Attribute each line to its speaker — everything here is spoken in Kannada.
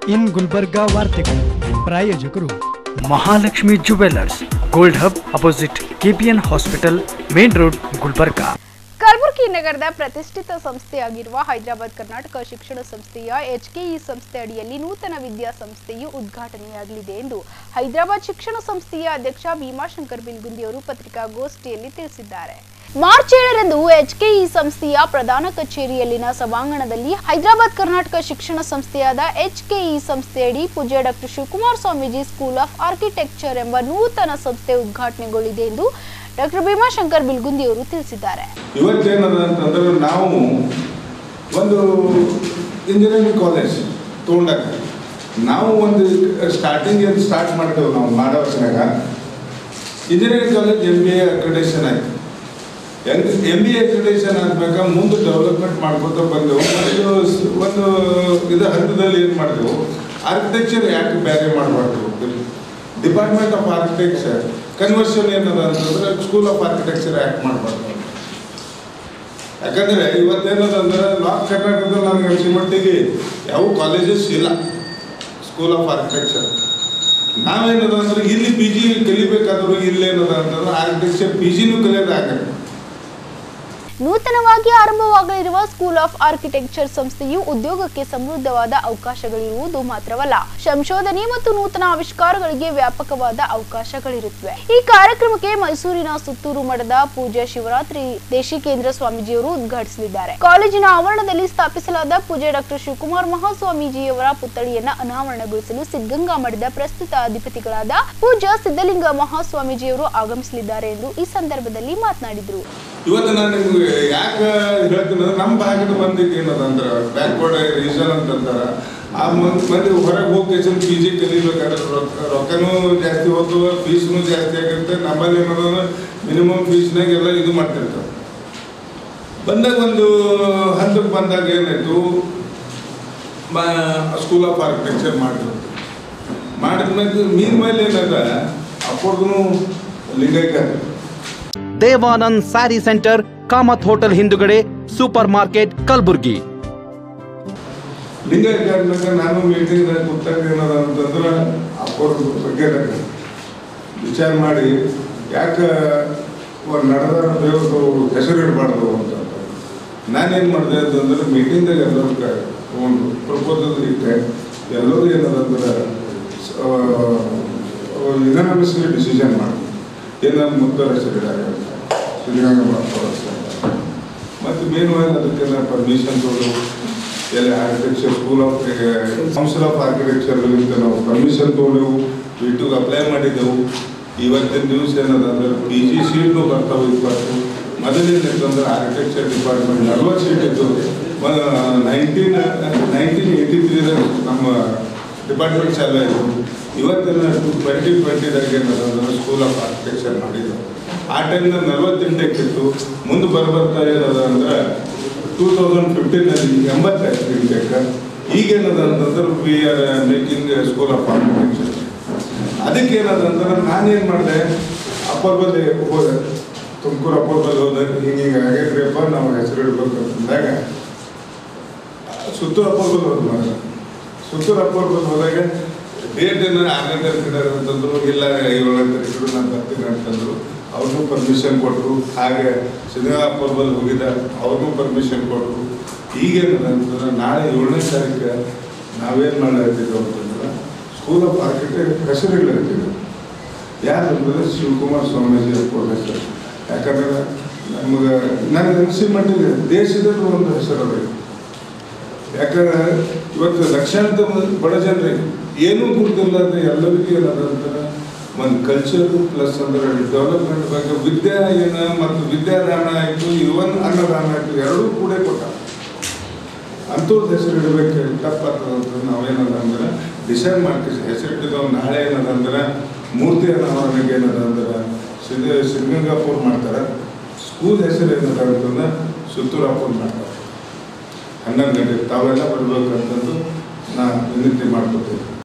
Speaker 1: ಇನ್ ಗುಲ್ಬರ್ಗಾ ವಾರ್ತೆಗಳು ಪ್ರಾಯೋಜಕರು
Speaker 2: Mahalakshmi jewellers gold hub opposite KPN hospital main road Gulbarga
Speaker 3: Kalaburagi ನಗರದ ಪ್ರತಿಷ್ಠಿತ ಸಂಸ್ಥೆಯಾಗಿರುವ ಹೈದರಾಬಾದ್ ಕರ್ನಾಟಕ ಶಿಕ್ಷಣ ಸಂಸ್ಥೆಯ ಎಚ್ಕೆಇ ಸಂಸ್ಥೆ ಅಡಿಯಲ್ಲಿ ನೂತನ ವಿದ್ಯಾಸಂಸ್ಥೆಯು ಉದ್ಘಾಟನೆಯಾಗಲಿದೆ ಎಂದು ಹೈದರಾಬಾದ್ ಶಿಕ್ಷಣ ಸಂಸ್ಥೆಯ ಅಧ್ಯಕ್ಷ ಭೀಮಾಶಂಕರ್ ಬಿಲ್ಗುಂದಿ ಅವರು ಪತ್ರಿಕಾಗೋಷ್ಠಿಯಲ್ಲಿ ತಿಳಿಸಿದ್ದಾರೆ ಮಾರ್ಚ್ ಏಳರಂದು ಎಚ್ಕೆಇ ಸಂಸ್ಥೆಯ ಪ್ರಧಾನ ಕಚೇರಿಯಲ್ಲಿನ ಸಭಾಂಗಣದಲ್ಲಿ ಹೈದರಾಬಾದ್ ಕರ್ನಾಟಕ ಶಿಕ್ಷಣ ಸಂಸ್ಥೆಯಾದ ಎಚ್ಕೆಇ ಸಂಸ್ಥೆಯಡಿ ಪೂಜ್ಯ doctor Shivakumar Swamiji school of architecture ಎಂಬ ನೂತನ ಸಂಸ್ಥೆ ಉದ್ಘಾಟನೆಗೊಳ್ಳಿದೆ ಎಂದು ಡಾಕ್ಟರ್ ಭೀಮಾಶಂಕರ್ ಬಿಲ್ಗುಂದಿ ಅವರು ತಿಳಿಸಿದ್ದಾರೆ
Speaker 4: ಇವತ್ತೇನದ ಅಂತಂದ್ರೆ ನಾವು ಒಂದು ಇಂಜಿನಿಯರಿಂಗ್ ಕಾಲೇಜ್ ತೊಗೊಂಡಾಗ ನಾವು ಒಂದು ಸ್ಟಾರ್ಟಿಂಗ್ ಏನು ಸ್ಟಾರ್ಟ್ ಮಾಡ್ತೇವೆ ನಾವು ಮಾಡೋ ವರ್ಷನಾಗ engineering college M B A accreditation ಆಯ್ತು ಎಮ್ ಬಿ ಎ ಅಕ್ರಿಡೇಷನ್ ಆದ್ಮೇಲೆ ಮುಂದೆ ಡೆವಲಪ್ಮೆಂಟ್ ಮಾಡ್ಕೊತ ಬಂದೆವು ಒಂದು ಸ್- ಒಂದು ಇದು ಹಂತದಲ್ಲಿ ಏನು ಮಾಡಿದೆವು ಆರ್ಕಿಟೆಕ್ಚರ್ ಯಾಕೆ ಬೇರೆ ಮಾಡಬಾರ್ದು ಡಿಪಾರ್ಟ್ಮೆಂಟ್ ಆಫ್ ಆರ್ಕಿಟೆಕ್ಚರ್ ಕನ್ವರ್ಷನ್ ಏನದ ಅಂತಂದ್ರೆ ಸ್ಕೂಲ್ ಆಫ್ ಆರ್ಕಿಟೆಕ್ಚರ್ ಆ್ಯಕ್ಟ್ ಮಾಡಬಾರ್ದು ಯಾಕಂದ್ರೆ ಇವತ್ತೇನದ ಅಂದ್ರೆ ನಾರ್ತ್ ಕರ್ನಾಟಕದಲ್ಲಿ ನನಗೆ ಅನಿಸಿದ ಮಟ್ಟಿಗೆ ಯಾವ ಕಾಲೇಜಸ್ ಇಲ್ಲ ಸ್ಕೂಲ್ ಆಫ್ ಆರ್ಕಿಟೆಕ್ಚರ್ ನಾವೇನದ ಅಂದ್ರೆ ಇಲ್ಲಿ ಪಿ ಜಿ ಕಲಿಬೇಕಾದ್ರೂ ಇಲ್ಲೇನದ ಅಂತಂದ್ರೆ ಆರ್ಕಿಟೆಕ್ಚರ್ ಪಿ ಜಿನೂ ಕಲಿಯೋದಾಗಲ್ಲ
Speaker 3: ನೂತನವಾಗಿ ಆರಂಭವಾಗಲಿರುವ ಸ್ಕೂಲ್ ಆಫ್ ಆರ್ಕಿಟೆಕ್ಚರ್ ಸಂಸ್ಥೆಯು ಉದ್ಯೋಗಕ್ಕೆ ಸಮೃದ್ಧವಾದ ಅವಕಾಶಗಳಿರುವುದು ಮಾತ್ರವಲ್ಲ ಸಂಶೋಧನೆ ಮತ್ತು ನೂತನ ಆವಿಷ್ಕಾರಗಳಿಗೆ ವ್ಯಾಪಕವಾದ ಅವಕಾಶಗಳಿರುತ್ತವೆ ಈ ಕಾರ್ಯಕ್ರಮಕ್ಕೆ ಮೈಸೂರಿನ ಸುತ್ತೂರು ಮಠದ ಪೂಜ್ಯ ಶಿವರಾತ್ರಿ ದೇಶಿಕೇಂದ್ರ ಸ್ವಾಮೀಜಿಯವರು ಉದ್ಘಾಟಿಸಲಿದ್ದಾರೆ ಕಾಲೇಜಿನ ಆವರಣದಲ್ಲಿ ಸ್ಥಾಪಿಸಲಾದ ಪೂಜ್ಯ ಡಾಕ್ಟರ್ ಶಿವಕುಮಾರ್ ಮಹಾಸ್ವಾಮೀಜಿಯವರ ಪುತ್ಥಳಿಯನ್ನ ಅನಾವರಣಗೊಳಿಸಲು ಸಿದ್ಧಗಂಗಾ ಮಠದ ಪ್ರಸ್ತುತ ಅಧಿಪತಿಗಳಾದ ಪೂಜ್ಯ ಸಿದ್ಧಲಿಂಗ ಮಹಾಸ್ವಾಮೀಜಿಯವರು ಆಗಮಿಸಲಿದ್ದಾರೆ ಎಂದು ಈ ಸಂದರ್ಭದಲ್ಲಿ ಮಾತನಾಡಿದರು
Speaker 4: ಇವತ್ತು ನಾನು ನಿಮ್ಗೆ ಯಾಕೆ ಹೇಳ್ತೀನಿ ಅಂದ್ರೆ ನಮ್ಮ ಭಾಗದ ಮಂದಿಗೆ ಏನದ ಅಂದ್ರೆ ಬ್ಯಾಕ್ವರ್ಡ್ ರೀಸನ್ ಅಂತಂತಾರೆ ಆ ಮಂದಿ ಮಂದಿ ಹೊರಗೆ ಹೋಗಿ ಪಿ ಜಿ ಕಲಿಬೇಕಾದ್ರೆ ರೊಕ್ಕ ರೊಕ್ಕನೂ ಜಾಸ್ತಿ ಹೋಗ್ತವೆ ಫೀಸ್ನು ಜಾಸ್ತಿ ಆಗಿರುತ್ತೆ ನಮ್ಮಲ್ಲಿ ಏನದ ಮಿನಿಮಮ್ ಫೀಸ್ನಾಗ ಎಲ್ಲ ಇದು ಮಾಡ್ತಿರ್ತಾರೆ ಬಂದಾಗ ಒಂದು ಹಂತಕ್ಕೆ ಬಂದಾಗ ಏನಾಯ್ತು ಸ್ಕೂಲ್ ಆಫ್ ಆರ್ಕಿಟೆಕ್ಚರ್ ಮಾಡಿದ್ರು ಮಾಡಿದ್ಮೇಲೆ ಮೀನ್ ಮೇಲೆ ಏನದ ಅಪ್ಪರ್ಗೂ ಲಿಂಗೈಕ್ಯ
Speaker 5: ದೇವಾನಂದ್ ಸ್ಯಾರಿ ಸೆಂಟರ್ ಕಾಮತ್ ಹೋಟೆಲ್ ಹಿಂದುಗಡೆ ಸೂಪರ್ ಮಾರ್ಕೆಟ್ ಕಲಬುರ್ಗಿ
Speaker 4: ಲಿಂಗಾಯತ ನಾನು ಮೀಟಿಂಗ್ ಕೂತಾಗ ಏನದ ಅಂತಂದ್ರೆ ಅಪ್ಪರ ಬಗ್ಗೆ ವಿಚಾರ ಮಾಡಿ ಯಾಕೆ ನಡೆದಾರ ದೇವ್ರದ್ದು ಹೆಸರು ಇಡಬಾರ್ದು ಅಂತ ನಾನೇನು ಮಾಡಿದೆ ಅಂತಂದ್ರೆ ಮೀಟಿಂಗ್ದಾಗ ಎಲ್ಲರೂ ತೊಗೊಂಡು ಪ್ರಪೋಸಲ್ ಇಟ್ಟೆ ಎಲ್ಲರೂ ಏನದಂದ್ರೆ ಯುನಾನಿಮಸ್ಲಿ ಡಿಸಿಷನ್ ಮಾಡಿ ಏನಾದ್ರು ಮುದ್ದರ ಹೆಸರು ಇಡಾಗ ಶ್ರೀರಂಗ ಮತ್ತು ಮೇನ್ವಾಗಿ ಅದಕ್ಕೆಲ್ಲ ಪರ್ಮಿಷನ್ ಕೊಡು ಎಲ್ಲ architecture school of council of ಆರ್ಕಿಟೆಕ್ಚರ್ಗಳಿಂದ ನಾವು ಪರ್ಮಿಷನ್ ತೊಗೊಂಡೆವು ಬಿಟ್ಟು ಅಪ್ಲೈ ಮಾಡಿದ್ದೆವು ಇವತ್ತಿನ ನ್ಯೂಸ್ ಏನದ ಅಂದ್ರೆ ಪಿ ಜಿ ಸೀಟ್ನು ಬರ್ತಾವೆ ಇಪ್ಪತ್ತು ಮೊದಲೇನಿತ್ತಂದ್ರೆ ಆರ್ಕಿಟೆಕ್ಚರ್ ಡಿಪಾರ್ಟ್ಮೆಂಟ್ ನಲ್ವತ್ತು ಸೀಟ್ ಇತ್ತು ನೈನ್ಟೀನ್ ನೈನ್ಟೀನ್ ಏಯ್ಟಿ ತ್ರೀದಾಗ ನಮ್ಮ ಡಿಪಾರ್ಟ್ಮೆಂಟ್ ಚಾಲು ಆಯಿತು ಇವತ್ತಿನ ಟ್ವೆಂಟಿ ಟ್ವೆಂಟಿದಾಗ ಏನದ ಅಂದ್ರೆ ಸ್ಕೂಲ್ ಆಫ್ ಆರ್ಕಿಟೆಕ್ಚರ್ ಮಾಡಿದ್ದು ಆ ಟೈಮ್ನಾಗ ನಲ್ವತ್ತೆಂಟಕ್ಕೆ ಇತ್ತು ಮುಂದೆ ಬರ್ಬರ್ತಾ ಏನದ ಅಂದ್ರೆ ಟೂ ತೌಸಂಡ್ ಫಿಫ್ಟೀನಲ್ಲಿ ಎಂಬತ್ತೈದು ಇಂಟೆಕ್ ಈಗೇನದ ಅಂತಂದ್ರೆ we are making school of architecture ಅದಕ್ಕೆ ಏನದ ಅಂದ್ರೆ ನಾನೇನು ಮಾಡಿದೆ ಅಪ್ಪರ್ ಬಲ್ಲಿ ಹೋದೆ ತುಮಕೂರು ಅಪ್ಪರ್ ಬಲ್ಲಿ ಹೋದಾಗ ಹಿಂಗೆ ಹಿಂಗೆ ಆಗೈತ್ರಿಯಪ್ಪ ನಾವು ಹೆಸರು ಇಡ್ಬೇಕು ಅಂತಂದಾಗ ಸುತ್ತೂರು ಅಪ್ಪರ್ ಬಲ್ಲಿ ಹೋದ್ ಮಗ ಸುತ್ತೂರು ಅಪ್ಪರ್ ಬಲ್ಲಿ ಹೋದಾಗ ಡೇಟ್ ಏನು ಆರನೇ ತಾರೀಕು ಅಂತಂದ್ರು ಇಲ್ಲ ಏಳನೇ ತಾರೀಕು ನಾನು ಬರ್ತೀನಿ ಅಂತಂದ್ರು ಅವ್ರಿಗೂ ಪರ್ಮಿಷನ್ ಕೊಟ್ಟರು ಹಾಗೆ ಸಿದ್ದರಾಮಪ್ಪರ ಬಲ್ಲಿ ಹೋಗಿದ್ದ ಅವ್ರಿಗೂ ಪರ್ಮಿಷನ್ ಕೊಟ್ಟರು ಈಗೇನದ ಅಂತಂದ್ರೆ ನಾಳೆ ಏಳನೇ ತಾರೀಕು ನಾವೇನು ಮಾಡತ್ತಿದ್ವು ಅಂತಂದ್ರೆ ಸ್ಕೂಲ್ ಆಫ್ ಆರ್ಕಿಟೆಕ್ಟ್ ಹೆಸರುಗಳಿರ್ತೀವಿ ಯಾರು ಅಂತಂದ್ರೆ ಶಿವಕುಮಾರ್ ಸ್ವಾಮೀಜಿ ಪ್ರೊಫೆಸರ್ ಯಾಕಂದ್ರೆ ನಮಗೆ ನನಗೆ ಅನಿಸಿದ ಮಟ್ಟಿಗೆ ದೇಶದಲ್ಲಿ ಒಂದು ಹೆಸರು ಅದ ಯಾಕಂದ್ರೆ ಇವತ್ತು ಲಕ್ಷಾಂತರ ಮಂದಿ ಬಡ ಜನರಿಗೆ ಏನೂ ಗುರುತಿಲ್ಲದ ಎಲ್ಲರಿಗೂ ಏನದ ಅಂತಂದ್ರೆ ಒಂದು ಕಲ್ಚರ್ ಪ್ಲಸ್ ಅಂದ್ರೆ ಡೆವಲಪ್ಮೆಂಟ್ ಬಗ್ಗೆ ವಿದ್ಯಾಯನ ಮತ್ತು ವಿದ್ಯಾದಾನ ಆಯಿತು ಇವನ್ ಅನ್ನದಾನ ಆಯಿತು ಎರಡೂ ಕೂಡ ಕೊಟ್ಟ ಅಂಥವ್ರದ್ದು ಹೆಸರು ಇಡಬೇಕು ತಪ್ಪಾಗ್ತದೆ ಅಂತ ನಾವೇನದ ಅಂದ್ರೆ ಡಿಸೈಡ್ ಮಾಡ್ತೀವಿ ಹೆಸರು ಇಟ್ಟಿದ್ದವ್ ನಾಳೆ ಏನದ ಅಂದ್ರೆ ಮೂರ್ತಿ ಅನಾವರಣೆಗೆ ಏನದ ಅಂದ್ರೆ ಸಿದ್ಧ ಸಿದ್ಧಗಂಗಾಪುರ್ ಮಾಡ್ತಾರೆ ಸ್ಕೂಲ್ ಹೆಸರು ಏನದ ಅಂತಂದ್ರೆ ಸುತ್ತೂರಾಪುರ್ ಮಾಡ್ತಾರೆ ಹನ್ನೊಂದು ಗಂಟೆ ತಾವೆಲ್ಲ ಬರ್ಬೇಕಂತಂದು ನಾನು ವಿನಂತಿ ಮಾಡ್ಕೊತೀನಿ